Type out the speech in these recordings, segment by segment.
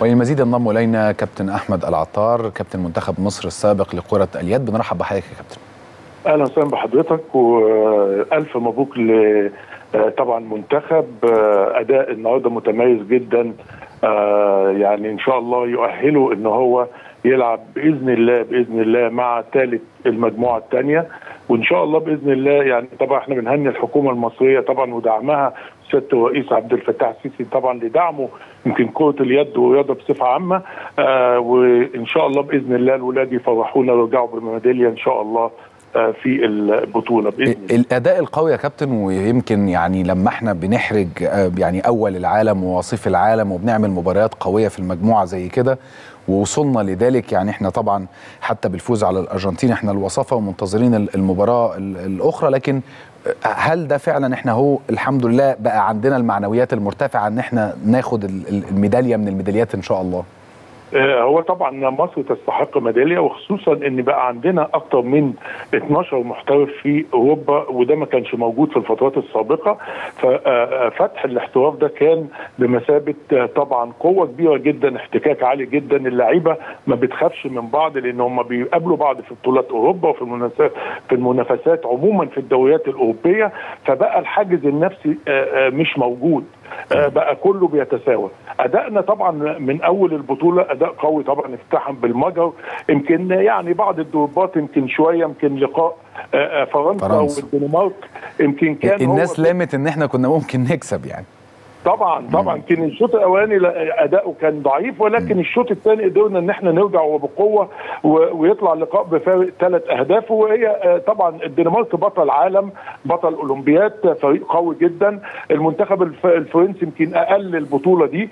وللمزيد انضم الينا كابتن احمد العطار كابتن منتخب مصر السابق لكره اليد بنرحب بحضرتك يا كابتن اهلا وسهلا بحضرتك والف مبروك ل طبعا منتخب اداء النهارده متميز جدا يعني ان شاء الله يؤهله ان هو يلعب باذن الله باذن الله مع ثالث المجموعه الثانيه وان شاء الله باذن الله يعني طبعا احنا بنهني الحكومه المصريه طبعا ودعمها سياده الرئيس عبد الفتاح السيسي طبعا لدعمه يمكن كره اليد والرياضه بصفه عامه آه وان شاء الله باذن الله الولاد يفرحونا ويرجعوا بميداليه ان شاء الله في البطوله باذن الله الاداء القوي يا كابتن ويمكن يعني لما احنا بنحرج يعني اول العالم ووصيف العالم وبنعمل مباريات قويه في المجموعه زي كده ووصلنا لذلك يعني احنا طبعا حتى بالفوز على الارجنتين احنا الوصفه ومنتظرين المباراه الاخرى لكن هل ده فعلا احنا هو الحمد لله بقى عندنا المعنويات المرتفعه ان احنا ناخد الميداليه من الميداليات ان شاء الله هو طبعا مصر تستحق ميداليه وخصوصا ان بقى عندنا اكثر من 12 محترف في اوروبا وده ما كانش موجود في الفترات السابقه ففتح الاحتراف ده كان بمثابه طبعا قوه كبيره جدا احتكاك عالي جدا اللعيبه ما بتخافش من بعض لان هم بيقابلوا بعض في بطولات اوروبا وفي المنافسات في المنافسات عموما في الدوريات الاوروبيه فبقى الحاجز النفسي مش موجود بقى كله بيتساوى ادائنا طبعا من اول البطوله اداء قوي طبعا افتتاحا بالمجر يمكن يعني بعض الضربات يمكن شويه يمكن لقاء فرنسا, فرنسا. والدنمارك يمكن كان الناس لامت ان احنا كنا ممكن نكسب يعني طبعا طبعا كان الشوط الاولاني اداؤه كان ضعيف ولكن الشوط الثاني قدرنا ان احنا نرجع وبقوه ويطلع اللقاء بفارق ثلاث اهداف وهي طبعا الدنمارك بطل عالم بطل اولمبياد فريق قوي جدا المنتخب الفرنسي يمكن اقل البطوله دي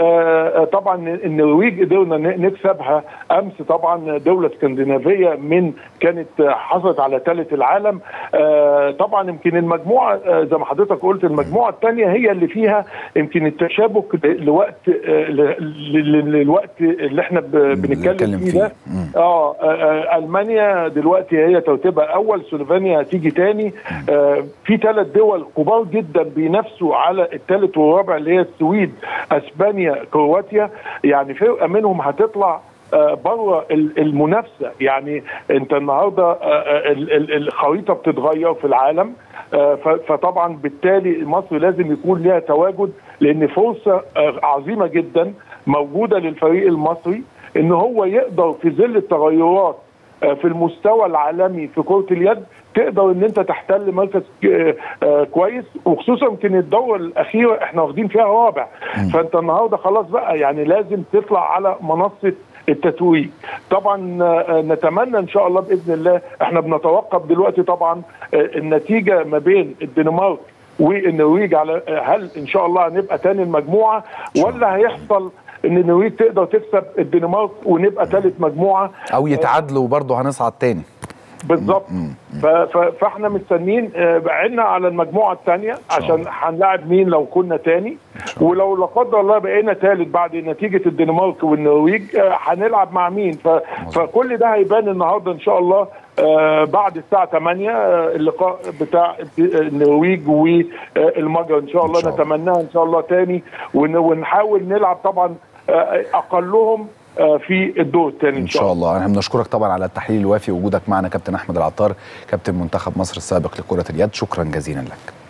طبعا النرويج قدرنا نكسبها امس طبعا دوله اسكندنافيه من كانت حصلت على ثالث العالم طبعا يمكن المجموعه زي ما حضرتك قلت المجموعه الثانيه هي اللي فيها يمكن التشابك لوقت للوقت اللي احنا بنتكلم فيه ده اه المانيا دلوقتي هي ترتيبها اول سلوفينيا هتيجي تاني آه في ثلاث دول كبار جدا بينافسوا على الثالث والرابع اللي هي السويد اسبانيا كرواتيا يعني فرقه منهم هتطلع بره المنافسه يعني انت النهارده الخريطه بتتغير في العالم فطبعا بالتالي مصر لازم يكون لها تواجد لان فرصه عظيمه جدا موجوده للفريق المصري ان هو يقدر في ظل التغيرات في المستوى العالمي في كره اليد تقدر ان انت تحتل مركز كويس وخصوصا يمكن الدوره الاخيره احنا واخدين فيها رابع فانت النهارده خلاص بقى يعني لازم تطلع على منصه التتويج طبعا نتمنى ان شاء الله باذن الله احنا بنتوقف دلوقتي طبعا النتيجه ما بين الدنمارك والنرويج على هل ان شاء الله هنبقى تاني المجموعه ولا هيحصل ان النرويج تقدر تكسب الدنمارك ونبقى ثالث مجموعه او يتعادلوا وبرضه هنصعد تاني بالظبط فاحنا مستنيين بعدنا على المجموعه الثانيه عشان هنلاعب مين لو كنا تاني ولو لا قدر الله بقينا ثالث بعد نتيجه الدنمارك والنرويج هنلعب مع مين فكل ده هيبان النهارده ان شاء الله آه بعد الساعة 8 آه اللقاء بتاع النرويج والمجر إن شاء الله نتمناها إن شاء الله تاني ونحاول نلعب طبعا آه أقلهم في الدور الثاني ان شاء الله احنا بنشكرك طبعا على التحليل الوافي وجودك معنا كابتن احمد العطار كابتن منتخب مصر السابق لكره اليد شكرا جزيلا لك